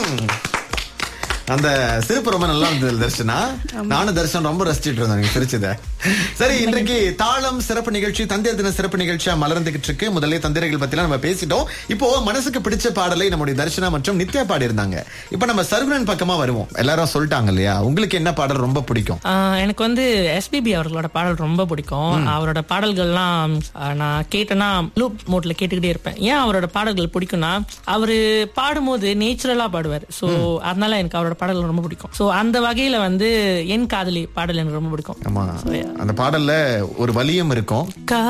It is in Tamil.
ம். அந்த சிரிப்பு ரொம்ப நல்லா இருந்தது தர்ஷனா நானும் தர்ஷன் ரொம்ப ரசிச்சிட்டு இருந்தேன் நீங்க சிரிச்சத சரி இன்றைக்கு தாளம் சிறப்பு நிகழ்ச்சி தந்தையர் தின சிறப்பு நிகழ்ச்சியா மலர்ந்துகிட்டு இருக்கு முதல்ல தந்தையர்கள் பத்தி நம்ம பேசிட்டோம் இப்போ மனசுக்கு பிடிச்ச பாடலை நம்முடைய தர்ஷனா மற்றும் நித்யா பாடி இருந்தாங்க இப்போ நம்ம சர்குணன் பக்கமா வருவோம் எல்லாரும் சொல்லிட்டாங்க இல்லையா உங்களுக்கு என்ன பாடல் ரொம்ப பிடிக்கும் ஆஹ் எனக்கு வந்து எஸ்பிபி அவர்களோட பாடல் ரொம்ப பிடிக்கும் அவரோட பாடல்கள்லாம் ஆஹ் நான் கேட்டேன்னா லூப் மோட்ல கேட்டுக்கிட்டே இருப்பேன் ஏன் அவரோட பாடல்கள் பிடிக்கும்னா அவரு பாடும்போது நேச்சுரலா பாடுவார் சோ அதனால எனக்கு அவரோட பாடல்கள் ரொம்ப பிடிக்கும் சோ அந்த வகையில வந்து என் காதலி பாடல் எனக்கு ரொம்ப பிடிக்கும் ஆமா அந்த பாடல்ல ஒரு வலியம் இருக்கும் கா